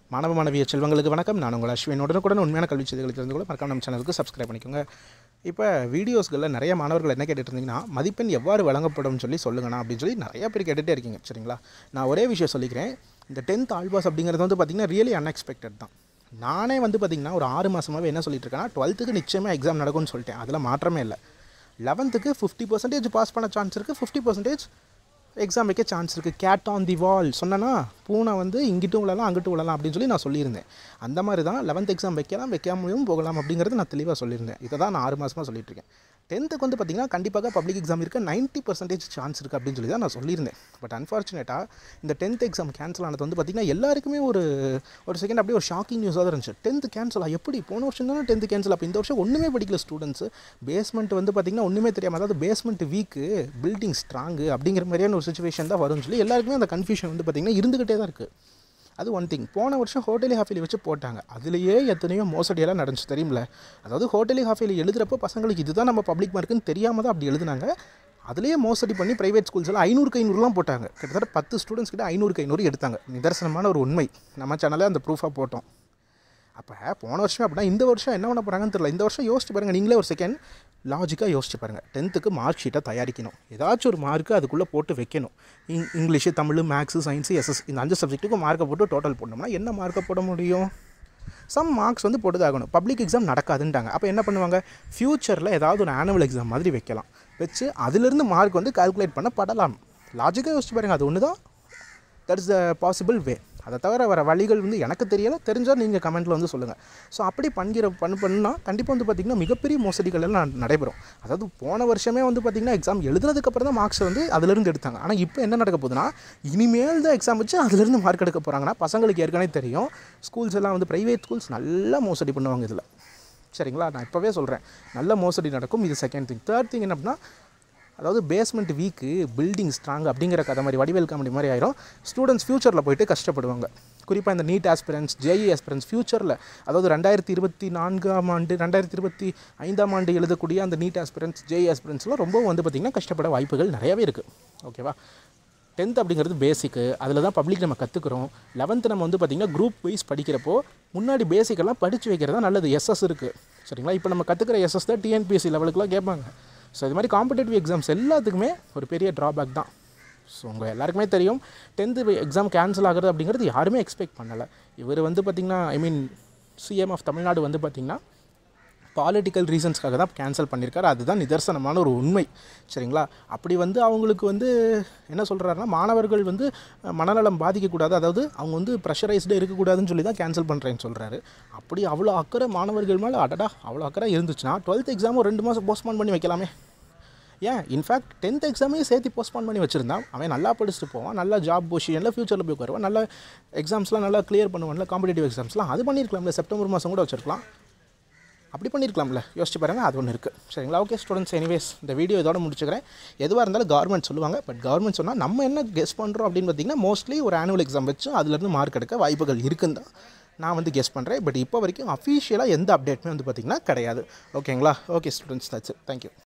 மாணவ மாணவிய செல்வங்களுக்கு வணக்கம் நான் உங்கள் அஸ்வின் உடனுக்குடன் உண்மையான கல்வி செய்திகளை தெரிந்து கொள்ள மறக்காம நம்ம சேனலுக்கு சப்ஸ்கிரைப் பண்ணிக்கோங்க இப்போ வீடியோஸ்களில் நிறைய மாணவர்கள் என்ன கேட்டுட்டு இருந்தீங்கன்னா மதிப்பெண் எவ்வாறு வழங்கப்படும் சொல்லி சொல்லுங்கண்ணா அப்படின்னு சொல்லி நிறைய பேர் கேட்டுகிட்டே இருக்கீங்க சரிங்களா நான் ஒரே விஷயம் சொல்லிக்கிறேன் இந்த டென்த் ஆல்பாஸ் அப்படிங்கிறது வந்து பார்த்திங்கன்னா ரியலி அன்எக்ஸ்பெக்டட் தான் நானே வந்து பார்த்திங்கன்னா ஒரு ஆறு மாதமாகவே என்ன சொல்லிட்டு இருக்கேன்னா டுவெல்த்துக்கு நிச்சயமாக எக்ஸாம் நடக்கும்னு சொல்லிட்டேன் அதில் மாற்றமே இல்லை லெவன்த்துக்கு ஃபிஃப்டி பர்சன்டேஜ் பாஸ் பண்ண சான்ஸ் இருக்குது ஃபிஃப்டி பர்சன்டேஜ் எக்ஸாம் வைக்க சான்ஸ் இருக்குது கேட் ஆன் தி வால் சொன்னேன்னா பூனை வந்து இங்கிட்டும் விழலாம் அங்கிட்டும் விழலாம் அப்படின்னு சொல்லி நான் சொல்லியிருந்தேன் அந்த மாதிரி தான் லெவன்த் எக்ஸாம் வைக்கலாம் வைக்காமையும் போகலாம் அப்படிங்கிறது நான் தெளிவாக சொல்லியிருந்தேன் இதை தான் நான் ஆறு மாதமாக சொல்லிட்டு இருக்கேன் டென்த்துக்கு வந்து பார்த்திங்கன்னா கண்டிப்பாக பப்ளிக் எக்ஸாம் இருக்க நைன்ட்டி பர்சன்டேஜ் சான்ஸ் இருக்குது அப்படின்னு சொல்லி தான் நான் சொல்லியிருந்தேன் பட் அன்ஃபார்ச்சுனேட்டாக இந்த டென்த் எக்ஸாம் கேன்சல் ஆனது வந்து பார்த்திங்கன்னா எல்லாருக்குமே ஒரு ஒரு செகண்ட் அப்படியே ஒரு ஷாக்கிங் நியூஸாக தான் இருந்துச்சு டென்த்து கேன்சல் எப்படி போன வருஷம் தானே டென்த்து கேன்சல் அப்போ இந்த வருஷம் ஒன்றுமே படிக்கல ஸ்டூடெண்ட்ஸ் பேஸ்மெண்ட் வந்து பார்த்திங்கன்னா ஒன்றுமே தெரியாமல் அதாவது பேஸ்மெண்ட் வீக்கு பில்டிங் ஸ்ட்ராங்கு அப்படிங்கிற மாதிரியான ஒரு சுச்சுவேஷன் தான் வரும்னு சொல்லி எல்லாருக்குமே அந்த கன்ஃபியூஷன் வந்து பார்த்திங்கன்னா இருந்துக்கிட்டே தான் இருக்குது அது ஒன் திங் போன வருஷம் ஹோட்டலி ஹாஃபிலி வச்சு போட்டாங்க அதுலேயே எத்தனையோ மோசடியெல்லாம் நடந்துச்சு தெரியுமில்ல அதாவது ஹோட்டலி ஹாஃபிலி எழுதுகிறப்போ பசங்களுக்கு இதுதான் நம்ம பப்ளிக் மார்க்குன்னு தெரியாமல் தான் அப்படி எழுதுனாங்க அதுலேயே மோசடி பண்ணி ப்ரைவேட் ஸ்கூல்ஸ் எல்லாம் ஐநூறுக்கு ஐநூறுலாம் போட்டாங்க கிட்டத்தட்ட பத்து ஸ்டூடெண்ட்ஸ் கிட்ட ஐநூறுக்கு ஐநூறு எடுத்தாங்க நிதர்சனமான ஒரு உண்மை நம்ம சேனலில் அந்த ப்ரூஃபாக போட்டோம் அப்போ போன வருஷம் அப்படின்னா இந்த வருஷம் என்ன பண்ண போகிறாங்கன்னு தெரியல இந்த வருஷம் யோசிச்சு பாருங்கள் நீங்களே ஒரு செகண்ட் லாஜிக்காக யோசிச்சு பாருங்கள் டென்த்துக்கு மார்க் ஷீட்டை தயாரிக்கணும் ஏதாச்சும் ஒரு மார்க்கு அதுக்குள்ளே போட்டு வைக்கணும் இங் English Tamil maths science SS இந்த அஞ்சு சப்ஜெக்ட்டுக்கும் மார்க்கை போட்டு டோட்டல் போடணும்னா என்ன மார்க்கை போட முடியும் சம் மார்க்ஸ் வந்து போட்டுதாகணும் பப்ளிக் எக்ஸாம் நடக்காதுன்ட்டாங்க அப்போ என்ன பண்ணுவாங்க ஃப்யூச்சரில் ஏதாவது ஒரு ஆனுவல் எக்ஸாம் மாதிரி வைக்கலாம் வச்சு அதிலிருந்து மார்க் வந்து கால்குலேட் பண்ண படலாம் லாஜிக்காக யோசிச்சு பாருங்கள் அது ஒன்று தான் that is the possible way அதை தவிர வர வழிகள் வந்து எனக்கு தெரியலை தெரிஞ்சால் நீங்கள் கமெண்ட்டில் வந்து சொல்லுங்கள் ஸோ அப்படி பண்ணுற பண்ண பண்ணால் கண்டிப்பாக வந்து பார்த்திங்கன்னா மிகப்பெரிய மோசடிகள் எல்லாம் நடைபெறும் அதாவது போன வருஷமே வந்து பார்த்திங்கன்னா எக்ஸாம் எழுதுனதுக்கப்புறம் தான் மார்க்ஸ் வந்து அதிலிருந்து எடுத்தாங்க ஆனால் இப்போ என்ன நடக்க போகுதுன்னா இனிமேல் தான் எக்ஸாம் வச்சு அதிலிருந்து மார்க் எடுக்க போகிறாங்கன்னா பசங்களுக்கு ஏற்கனவே தெரியும் ஸ்கூல்ஸ் எல்லாம் வந்து ப்ரைவேட் ஸ்கூல்ஸ் நல்லா மோசடி பண்ணுவாங்க இதில் சரிங்களா நான் இப்போவே சொல்கிறேன் நல்ல மோசடி நடக்கும் இது செகண்ட் திங் தேர்ட் திங் என்ன அப்படின்னா அதாவது பேஸ்மெண்ட் வீக்கு பில்டிங் ஸ்ட்ராங் அப்படிங்கிற கதை மாதிரி வடிவேல் காமெடி மாதிரி ஆயிரும் ஸ்டூடெண்ட்ஸ் ஃப்யூச்சரில் போயிட்டு கஷ்டப்படுவாங்க குறிப்பாக இந்த நீட் ஆஸ்பிரன்ஸ் ஜேஇ ஆஸ்பிரன்ஸ் ஃப்யூச்சரில் அதாவது ரெண்டாயிரத்தி இருபத்தி நான்காம் ஆண்டு ரெண்டாயிரத்தி இருபத்தி ஐந்தாம் ஆண்டு எழுதக்கூடிய அந்த நீட் ஆஸ்பிரன்ஸ் ஜேஇ ஆஸ்பிரன்ஸ்லாம் ரொம்ப வந்து பார்த்திங்கன்னா கஷ்டப்பட வாய்ப்புகள் நிறையவே இருக்குது ஓகேவா டென்த் அப்படிங்கிறது பேசிக்கு அதில் தான் பப்ளிக் நம்ம கற்றுக்குறோம் லெவன்த்து நம்ம வந்து பார்த்திங்கன்னா குரூப் வைஸ் படிக்கிறப்போ முன்னாடி பேசிக்கெல்லாம் படித்து வைக்கிறது தான் நல்லது எஸ்எஸ் இருக்குது சரிங்களா இப்போ நம்ம கற்றுக்கிற எஸ்எஸ் தான் டிஎன்பிஎஸ்சி லெவலுக்குலாம் கேட்பாங்க ஸோ இது மாதிரி காம்படேட்டிவ் எக்ஸாம்ஸ் எல்லாத்துக்குமே ஒரு பெரிய ட்ராபேக் தான் ஸோ உங்கள் எல்லாருக்குமே தெரியும் டென்த்து எக்ஸாம் கேன்சல் ஆகுறது அப்படிங்கிறது யாருமே எக்ஸ்பெக்ட் பண்ணலை இவர் வந்து பார்த்திங்கன்னா I mean CM of Tamil Nadu வந்து பார்த்திங்கன்னா பாலிட்டிக்கல் ரீசன்ஸ்க்காக தான் கேன்சல் பண்ணியிருக்காரு அதுதான் நிதர்சனமான ஒரு உண்மை சரிங்களா அப்படி வந்து அவங்களுக்கு வந்து என்ன சொல்கிறாருன்னா மாணவர்கள் வந்து மனநலம் பாதிக்கக்கூடாது அதாவது அவங்க வந்து ப்ரெஷரைஸ்டு இருக்கக்கூடாதுன்னு சொல்லி தான் கேன்சல் பண்ணுறேன்னு சொல்கிறாரு அப்படி அவ்வளோ அக்கறை மாணவர்கள் மேலே அடடா அவ்வளோ அக்கறை இருந்துச்சுன்னா டுவெல்த் எக்ஸாமும் ரெண்டு மாதம் போஸ்ட்போன் பண்ணி வைக்கலாமே ஏன் இன்ஃபேக்ட் டென்த் எக்ஸாமே சேர்த்து போஸ்ட்போன் பண்ணி வச்சுருந்தான் அவன் நல்லா படிச்சுட்டு போவான் நல்லா ஜாப் பொசிஷனில் ஃபியூச்சரில் போய் வருவான் நல்ல எக்ஸாம்ஸ்லாம் நல்லா கிளியர் பண்ணுவான்ல காம்படிட்டிவ் எக்ஸாம்ஸ்லாம் அது பண்ணியிருக்கலாம்ல செப்டம்பர் மாதம் கூட வச்சிருக்கலாம் அப்படி பண்ணியிருக்கலாம்ல யோசிச்சு பாருங்கள் அது ஒன்று இருக்குது சரிங்களா ஓகே ஸ்டூடெண்ட்ஸ் எனிவேஸ் இந்த வீடியோ இதோட முடிச்சுக்கிறேன் எதுவாக இருந்தாலும் கவர்மெண்ட் சொல்லுவாங்க பட் கவர்மெண்ட் சொன்னால் நம்ம என்ன கெஸ் பண்ணுறோம் அப்படின்னு பார்த்தீங்கன்னா மோஸ்ட்லி ஒரு ஆனுவல் எக்ஸாம் வச்சு அதுலேருந்து மார்க் எடுக்க வாய்ப்புகள் இருக்குன்னு தான் நான் வந்து கெஸ் பண்ணுறேன் பட் இப்போ வரைக்கும் அஃபீஷியலாக எந்த அப்டேட்டுமே வந்து பார்த்திங்கன்னா கிடையாது ஓகேங்களா ஓகே ஸ்டூடெண்ட்ஸ் தட்ஸ் தேங்க்யூ